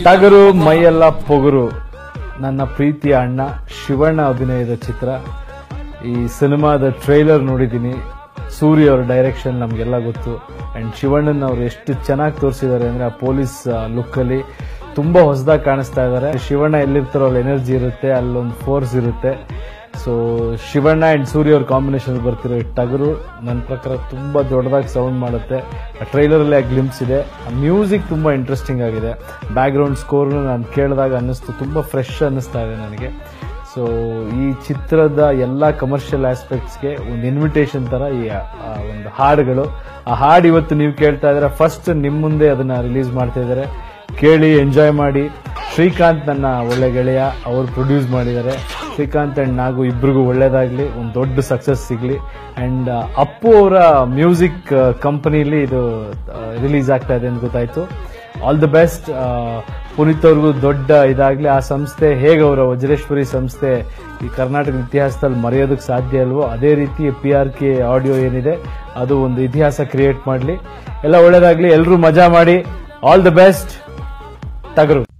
ಟಗರು ಮೈಯೆಲ್ಲ ಪೊಗರು ನನ್ನ ಪ್ರೀತಿಯ ಅಣ್ಣ ಶಿವಣ್ಣ ಅಭಿನಯದ ಚಿತ್ರ ಈ ಸಿನಿಮಾದ ಟ್ರೈಲರ್ ನೋಡಿದ್ದೀನಿ ಸೂರ್ಯ ಅವರ ಡೈರೆಕ್ಷನ್ ನಮಗೆಲ್ಲ ಗೊತ್ತು ಅಂಡ್ ಶಿವಣ್ಣನ್ ಅವ್ರು ಎಷ್ಟು ಚೆನ್ನಾಗಿ ತೋರಿಸಿದ್ದಾರೆ ಅಂದ್ರೆ ಆ ಪೊಲೀಸ್ ಲುಕ್ ಅಲ್ಲಿ ತುಂಬಾ ಹೊಸದಾಗಿ ಕಾಣಿಸ್ತಾ ಇದ್ದಾರೆ ಶಿವಣ್ಣ ಎಲ್ಲಿರ್ತಾರೋ ಅಲ್ಲಿ ಎನರ್ಜಿ ಇರುತ್ತೆ ಅಲ್ಲೊಂದು ಫೋರ್ಸ್ ಇರುತ್ತೆ ಸೊ ಶಿವಣ್ಣ ಅಂಡ್ ಸೂರ್ಯ ಅವ್ರ ಕಾಂಬಿನೇಷನ್ ಬರ್ತಿರೋ ಈ ಟಗರು ನನ್ನ ಪ್ರಕಾರ ತುಂಬಾ ದೊಡ್ಡದಾಗಿ ಸೌಂಡ್ ಮಾಡುತ್ತೆ ಟ್ರೈಲರ್ ಅಲ್ಲಿ ಆ ಗ್ಲಿಮ್ಸ್ ಇದೆ ಮ್ಯೂಸಿಕ್ ತುಂಬಾ ಇಂಟ್ರೆಸ್ಟಿಂಗ್ ಆಗಿದೆ ಬ್ಯಾಕ್ ಗ್ರೌಂಡ್ ಸ್ಕೋರ್ ನಾನು ಕೇಳಿದಾಗ ಅನ್ನಿಸ್ತು ತುಂಬಾ ಫ್ರೆಶ್ ಅನ್ನಿಸ್ತಾ ಇದೆ ನನಗೆ ಸೊ ಈ ಚಿತ್ರದ ಎಲ್ಲ ಕಮರ್ಷಿಯಲ್ ಆಸ್ಪೆಕ್ಟ್ಸ್ಗೆ ಒಂದು ಇನ್ವಿಟೇಷನ್ ತರ ಈ ಆ ಒಂದು ಹಾಡುಗಳು ಆ ಹಾಡು ಇವತ್ತು ನೀವು ಕೇಳ್ತಾ ಇದ್ರೆ ಫಸ್ಟ್ ನಿಮ್ಮ ಮುಂದೆ ಅದನ್ನ ರಿಲೀಸ್ ಮಾಡ್ತಾ ಇದ್ದಾರೆ ಕೇಳಿ ಎಂಜಾಯ್ ಮಾಡಿ ಶ್ರೀಕಾಂತ್ ನನ್ನ ಒಳ್ಳೆ ಗೆಳೆಯ ಅವರು ಪ್ರೊಡ್ಯೂಸ್ ಮಾಡಿದ್ದಾರೆ ಶ್ರೀಕಾಂತ್ ಅಂಡ್ ನಾಗು ಇಬ್ರಿಗೂ ಒಳ್ಳೇದಾಗ್ಲಿ ಒಂದು ದೊಡ್ಡ ಸಕ್ಸಸ್ ಸಿಗ್ಲಿ ಅಂಡ್ ಅಪ್ಪು ಅವರ ಮ್ಯೂಸಿಕ್ ಕಂಪನಿಲಿ ಇದು ರಿಲೀಸ್ ಆಗ್ತಾ ಇದೆ ಅಂತ ಗೊತ್ತಾಯ್ತು ಆಲ್ ದಿ ಬೆಸ್ಟ್ ಪುನೀತ್ ಅವ್ರಿಗೂ ದೊಡ್ಡ ಇದಾಗ್ಲಿ ಆ ಸಂಸ್ಥೆ ಹೇಗೆ ಅವರ ವಜ್ರೇಶ್ವರಿ ಸಂಸ್ಥೆ ಈ ಕರ್ನಾಟಕ ಇತಿಹಾಸದಲ್ಲಿ ಮರೆಯೋದಕ್ಕೆ ಸಾಧ್ಯ ಅಲ್ವೋ ಅದೇ ರೀತಿ ಪಿ ಆರ್ ಕೆ ಆಡಿಯೋ ಏನಿದೆ ಅದು ಒಂದು ಇತಿಹಾಸ ಕ್ರಿಯೇಟ್ ಮಾಡಲಿ ಎಲ್ಲ ಒಳ್ಳೇದಾಗ್ಲಿ ಎಲ್ಲರೂ ಮಜಾ ಮಾಡಿ ಆಲ್ ದಿ ಬೆಸ್ಟ್ ಟಗರು